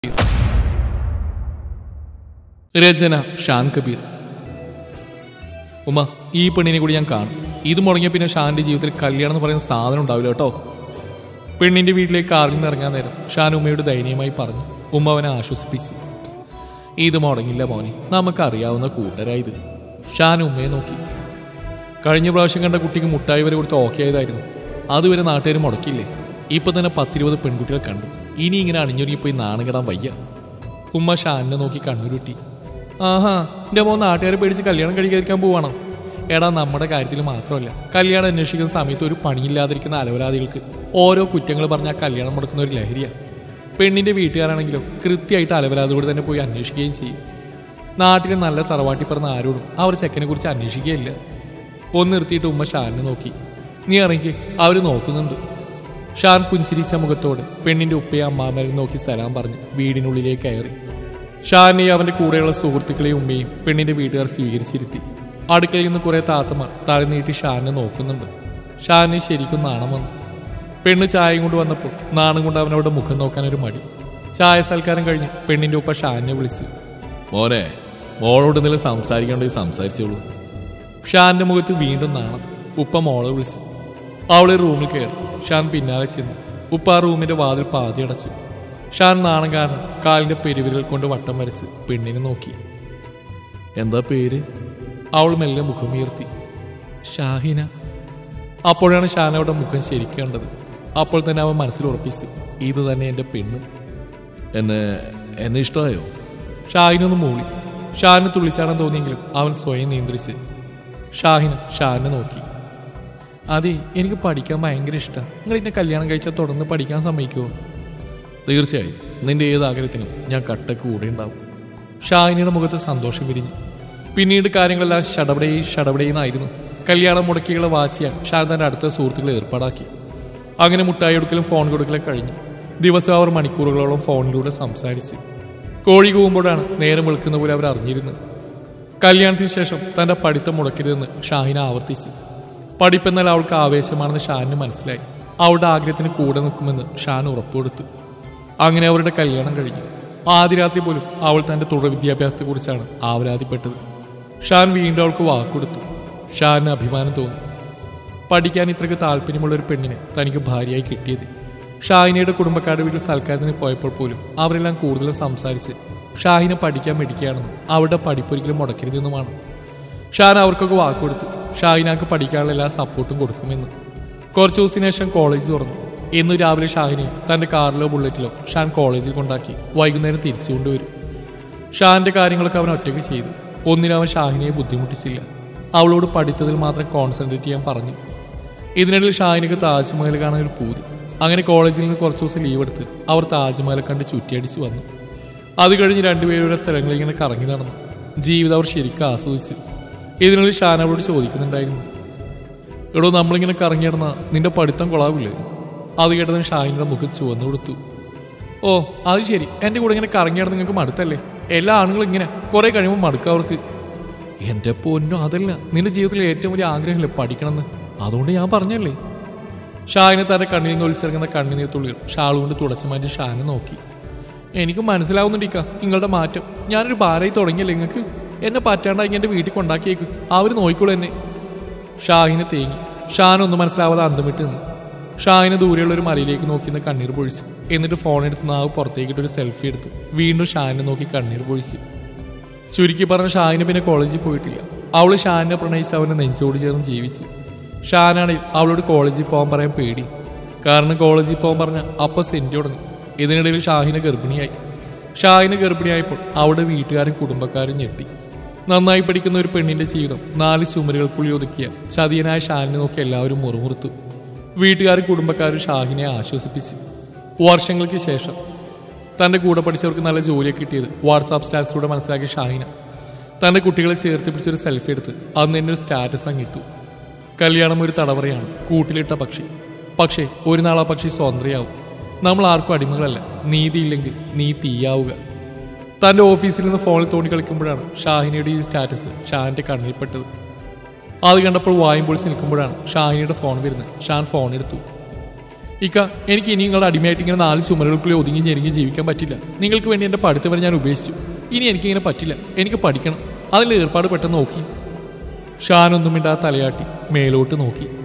രചന ഷാൻ കബീർ ഉമ്മ ഈ പെണ്ണിനെ കൂടി ഞാൻ കാണും ഇത് മുടങ്ങിയ പിന്നെ ഷാന്റെ ജീവിതത്തിൽ കല്യാണം എന്ന് പറയുന്ന സാധനം ഉണ്ടാവില്ല കേട്ടോ പെണ്ണിന്റെ വീട്ടിലേക്ക് കാറിൽ നിന്ന് ഇറങ്ങാൻ നേരം ഷാൻ ഉമ്മയോട് ദയനീയമായി പറഞ്ഞു ഉമ്മ അവനെ ആശ്വസിപ്പിച്ചു ഇത് മുടങ്ങില്ല മോനെ നമുക്കറിയാവുന്ന കൂട്ടരായത് ഷാൻ ഉമ്മയെ നോക്കി കഴിഞ്ഞ പ്രാവശ്യം കണ്ട കുട്ടിക്ക് മുട്ടായി വരെ കൊടുത്ത് ഓക്കെ ആയതായിരുന്നു അതുവരെ നാട്ടുകാർ മുടക്കില്ലേ ഇപ്പൊ തന്നെ പത്തിരുപത് പെൺകുട്ടികൾ കണ്ടു ഇനി ഇങ്ങനെ അണിഞ്ഞൊരുങ്ങിപ്പോയി നാണം കെടാൻ വയ്യ ഉമ്മ ഷാനിനെ നോക്കി കണ്ണുരുട്ടി ആഹാ എന്റെ മോൻ നാട്ടുകാരെ പേടിച്ച് കല്യാണം കഴിക്കാതിരിക്കാൻ പോവാണോ എടാ നമ്മുടെ കാര്യത്തിൽ മാത്രമല്ല കല്യാണം അന്വേഷിക്കുന്ന സമയത്ത് ഒരു പണിയില്ലാതിരിക്കുന്ന അലവലാദികൾക്ക് ഓരോ കുറ്റങ്ങൾ പറഞ്ഞാൽ കല്യാണം മുടക്കുന്ന ഒരു ലഹരിയാണ് പെണ്ണിന്റെ വീട്ടുകാരാണെങ്കിലും കൃത്യമായിട്ട് അലവലാദിയോട് തന്നെ പോയി അന്വേഷിക്കുകയും ചെയ്യും നാട്ടിലെ നല്ല തറവാട്ടി പറഞ്ഞ ആരോടും അവർ ചെക്കനെ കുറിച്ച് അന്വേഷിക്കുകയില്ല ഒന്ന് നിർത്തിയിട്ട് ഉമ്മ ഷാനിനെ നോക്കി നീ ഇറങ്ങി അവർ നോക്കുന്നുണ്ട് ഷാൻ പുഞ്ചിരിച്ച മുഖത്തോട് പെണ്ണിന്റെ ഉപ്പയെ അമ്മാമരെ നോക്കി സലാം പറഞ്ഞ് വീടിനുള്ളിലേക്ക് കയറി ഷാനെയും അവന്റെ കൂടെയുള്ള സുഹൃത്തുക്കളെയും ഉമ്മയും പെണ്ണിന്റെ വീട്ടുകാർ സ്വീകരിച്ചിരുത്തി അടുക്കളയിൽ നിന്ന് കുറെ താത്തമാർ താഴെ നീട്ടി ഷാനെ നോക്കുന്നുണ്ട് ഷാനെ ശരിക്കും നാണം വന്നു പെണ്ണ് ചായയും കൊണ്ട് വന്നപ്പോൾ നാണം കൊണ്ട് അവനവരുടെ മുഖം നോക്കാൻ ഒരു മടി ചായ സൽക്കാരം കഴിഞ്ഞ് പെണ്ണിന്റെ ഉപ്പ ഷാനെ വിളിച്ചു മോനെ മോളോട് എന്തെങ്കിലും സംസാരിക്കണ്ടെങ്കിൽ സംസാരിച്ചോളൂ ഷാന്റെ മുഖത്ത് വീണ്ടും നാണം ഉപ്പ മോളെ വിളിച്ചു അവളെ റൂമിൽ കയറി ഷാൻ പിന്നാലെ ചെന്നു ഉപ്പ ആ റൂമിന്റെ വാതിൽ പാതി അടച്ചു ഷാൻ നാണം കാരണം കാലിന്റെ പെരുവിരൽ കൊണ്ട് വട്ടം വരച്ച് പെണ്ണിനെ നോക്കി എന്താ പേര് അവൾ മെല്ലെ മുഖമുയർത്തി ഷാഹിന അപ്പോഴാണ് ഷാൻ അവളുടെ മുഖം ശരിക്കും കണ്ടത് അപ്പോൾ തന്നെ അവൻ മനസ്സിൽ ഉറപ്പിച്ചു ഇത് തന്നെ എൻ്റെ പെണ്ണ് എന്നെ എന്നെ ഇഷ്ടമായോ ഷാഹിനൊന്ന് മൂളി ഷാഹിന് തുള്ളിച്ചാടാൻ തോന്നിയെങ്കിലും അവൻ സ്വയം നിയന്ത്രിച്ച് ഷാഹിന ഷാഹിനെ നോക്കി അതെ എനിക്ക് പഠിക്കാൻ ഭയങ്കര ഇഷ്ടം നിങ്ങൾ എന്നെ കല്യാണം കഴിച്ചാൽ തുടർന്ന് പഠിക്കാൻ സമ്മതിക്കുമോ തീർച്ചയായും നിന്റെ ഏത് ആഗ്രഹത്തിനും ഞാൻ കട്ടക്ക് കൂടെ ഉണ്ടാവും ഷാഹിനിയുടെ മുഖത്ത് സന്തോഷം വിരിഞ്ഞു പിന്നീട് കാര്യങ്ങളെല്ലാം ഷടപടയി ഷടപടയെന്നായിരുന്നു കല്യാണം മുടക്കികളെ വാച്ച് ചെയ്യാൻ ഷാൻ തന്റെ അടുത്ത സുഹൃത്തുക്കളെ ഏർപ്പാടാക്കി അങ്ങനെ മുട്ടായി എടുക്കലും ഫോൺ കൊടുക്കലും കഴിഞ്ഞു ദിവസം അവർ മണിക്കൂറുകളോളം ഫോണിലൂടെ സംസാരിച്ചു കോഴി കൂവുമ്പോഴാണ് നേരം വെളുക്കുന്ന പോലെ അവർ അറിഞ്ഞിരുന്നത് കല്യാണത്തിന് ശേഷം തന്റെ പഠിത്തം മുടക്കരുതെന്ന് ഷാഹിന ആവർത്തിച്ചു പഠിപ്പെന്നാൽ അവൾക്ക് ആവേശമാണെന്ന് ഷാനിന് മനസ്സിലായി അവളുടെ ആഗ്രഹത്തിന് കൂടെ നിൽക്കുമെന്ന് ഷാൻ ഉറപ്പുകൊടുത്തു അങ്ങനെ അവരുടെ കല്യാണം കഴിഞ്ഞു ആദ്യ രാത്രി പോലും അവൾ തന്റെ തുടർ വിദ്യാഭ്യാസത്തെക്കുറിച്ചാണ് ആവലാതിപ്പെട്ടത് ഷാൻ വീണ്ടും അവൾക്ക് വാക്കുകൊടുത്തു ഷാനിന് അഭിമാനം തോന്നി പഠിക്കാൻ ഇത്രയ്ക്ക് താല്പര്യമുള്ള ഒരു പെണ്ണിനെ തനിക്ക് ഭാര്യയായി കിട്ടിയത് ഷാഹിനയുടെ കുടുംബക്കാരുടെ വീട്ടിൽ സൽക്കാരത്തിന് പോയപ്പോൾ പോലും അവരെല്ലാം കൂടുതലും സംസാരിച്ച് ഷാഹിനെ പഠിക്കാൻ മേടിക്കുകയാണെന്നും അവളുടെ പഠിപ്പൊരിക്കലും മുടക്കരുതെന്നുമാണ് ഷാൻ അവർക്കൊക്കെ വാക്കുകൊടുത്തു ഷാഹിനാക്ക് പഠിക്കാനുള്ള എല്ലാ സപ്പോർട്ടും കൊടുക്കുമെന്ന് കുറച്ച് ദിവസത്തിന് ശേഷം കോളേജ് തുറന്നു ഇന്ന് രാവിലെ ഷാഹിനെ തന്റെ കാറിലോ ബുള്ളറ്റിലോ ഷാൻ കോളേജിൽ കൊണ്ടാക്കി വൈകുന്നേരം തിരിച്ചു കൊണ്ടുവരും ഷാന്റെ കാര്യങ്ങളൊക്കെ അവൻ ഒറ്റയ്ക്ക് ചെയ്തു ഒന്നിനും അവൻ ഷാഹിനെ ബുദ്ധിമുട്ടിച്ചില്ല അവളോട് പഠിത്തത്തിൽ മാത്രം കോൺസെൻട്രേറ്റ് ചെയ്യാൻ പറഞ്ഞു ഇതിനിടയിൽ ഷാഹിനക്ക് താജ്മഹൽ കാണാൻ ഒരു പൂതി അങ്ങനെ കോളേജിൽ നിന്ന് കുറച്ച് ദിവസം ലീവ് എടുത്ത് അവർ താജ്മഹൽ കണ്ട് ചുറ്റിയടിച്ച് വന്നു അത് കഴിഞ്ഞ് രണ്ടുപേരും ഓരോ സ്ഥലങ്ങളിൽ ഇങ്ങനെ കറങ്ങി നടന്നു ജീവിതം അവർ ശരിക്കും ആസ്വദിച്ചു ഇതിനുള്ളിൽ ഷാൻ അവളോട് ചോദിക്കുന്നുണ്ടായിരുന്നു എടോ നമ്മളിങ്ങനെ കറങ്ങി നടന്ന നിന്റെ പഠിത്തം കൊളാവില്ലേ അത് കേട്ടതിന് ഷാഹിനിയുടെ മുഖം ചുവന്നു കൊടുത്തു ഓ അത് ശരി എൻ്റെ കൂടെ ഇങ്ങനെ കറങ്ങി നടന്ന് നിങ്ങൾക്ക് മടുത്തല്ലേ എല്ലാ ആണുങ്ങളും ഇങ്ങനെ കുറെ കഴിയുമ്പോൾ മടുക്കുക അവർക്ക് എൻ്റെ പൊന്നോ അതല്ല നിന്റെ ജീവിതത്തിലെ ഏറ്റവും വലിയ ആഗ്രഹമല്ലേ പഠിക്കണമെന്ന് അതുകൊണ്ട് ഞാൻ പറഞ്ഞല്ലേ ഷാഹിനെ തന്റെ കണ്ണിൽ നിന്ന് ഒലിച്ചിറങ്ങുന്ന കണ്ണുനീർ തുള്ളികൾ ഷാൾ കൊണ്ട് തുടച്ചു മാറ്റി ഷാനെ നോക്കി എനിക്ക് മനസ്സിലാവുന്നുണ്ടിക്ക നിങ്ങളുടെ മാറ്റം ഞാനൊരു ഭാരമായി തുടങ്ങിയല്ലേ നിങ്ങൾക്ക് എന്നെ പറ്റാണ്ടായി എൻ്റെ വീട്ടിൽ കൊണ്ടാക്കിയേക്ക് അവർ നോക്കിക്കോളൂ എന്നെ ഷാഹിനെ തേങ്ങി ഷാൻ ഒന്നും മനസ്സിലാവാതെ അന്തം വിട്ട് നിന്നു ഷാഹിനെ ദൂരെയുള്ള ഒരു മലയിലേക്ക് നോക്കി നിന്ന് കണ്ണീർ പൊഴിച്ചു എന്നിട്ട് ഫോൺ എടുത്ത് നാവ് പുറത്തേക്കിട്ട് ഒരു സെൽഫി എടുത്ത് വീണ്ടും ഷാഹിനെ നോക്കി കണ്ണീർ പൊഴിച്ചു ചുരുക്കി പറഞ്ഞ ഷാഹിന് പിന്നെ കോളേജിൽ പോയിട്ടില്ല അവള് ഷാഹിനെ പ്രണയിച്ച് അവനെ നെഞ്ചോട് ചേർന്ന് ജീവിച്ചു ഷാനാണെങ്കിൽ അവളോട് കോളേജിൽ പോകാൻ പറയാൻ പേടി കാരണം കോളേജിൽ പോകാൻ പറഞ്ഞ അപ്പൊ സെന്റ് തുടങ്ങും ഇതിനിടയിൽ ഷാഹിന ഗർഭിണിയായി ഷാഹിന ഗർഭിണിയായപ്പോൾ അവളുടെ വീട്ടുകാരും കുടുംബക്കാരും ഞെട്ടി നന്നായി പഠിക്കുന്ന ഒരു പെണ്ണിന്റെ ജീവിതം നാല് ചുമരുകൾക്കുള്ളിൽ ഒതുക്കിയ ചതിയനായ ഷാഹിനെ നോക്കി എല്ലാവരും മുറുമുറുത്തു വീട്ടുകാരും കുടുംബക്കാരും ഷാഹിനെ ആശ്വസിപ്പിച്ചു വർഷങ്ങൾക്ക് ശേഷം തന്റെ കൂടെ പഠിച്ചവർക്ക് നല്ല ജോലിയൊക്കെ കിട്ടിയത് വാട്സാപ്പ് സ്റ്റാറ്റസിലൂടെ മനസ്സിലാക്കിയ ഷാഹിന തന്റെ കുട്ടികളെ ചേർത്ത് പിടിച്ചൊരു സെൽഫി എടുത്ത് അന്ന് എന്നെ ഒരു സ്റ്റാറ്റസ് അങ്ങിട്ടു കല്യാണം ഒരു തടവറയാണ് കൂട്ടിലിട്ട പക്ഷി പക്ഷേ ഒരു നാൾ ആ പക്ഷി സ്വതന്ത്രയാവും നമ്മൾ ആർക്കും അടിമകളല്ല നീതിയില്ലെങ്കിൽ നീ തീയാവുക തന്റെ ഓഫീസിൽ നിന്ന് ഫോണിൽ തോണ്ടി കളിക്കുമ്പോഴാണ് ഷാഹിനയുടെ ഈ സ്റ്റാറ്റസ് ഷാഹിന്റെ കണ്ണിൽപ്പെട്ടത് അത് കണ്ടപ്പോൾ വായും പൊളിച്ച് നിൽക്കുമ്പോഴാണ് ഷാഹിനിയുടെ ഫോൺ വരുന്നത് ഷാൻ ഫോൺ എടുത്തു ഇക്ക എനിക്ക് ഇനി നിങ്ങളുടെ അടിമയായിട്ട് ഇങ്ങനെ നാല് ചുമലുകൾക്കുള്ളിൽ ഒതുങ്ങി ഞെരുങ്ങി ജീവിക്കാൻ പറ്റില്ല നിങ്ങൾക്ക് വേണ്ടി എൻ്റെ പഠിത്തം വരെ ഞാൻ ഉപേക്ഷിച്ചു ഇനി എനിക്കിങ്ങനെ പറ്റില്ല എനിക്ക് പഠിക്കണം അതിൽ ഏർപ്പാട് പെട്ടെന്ന് നോക്കി ഷാനൊന്നും മിണ്ടാ തലയാട്ടി മേലോട്ട് നോക്കി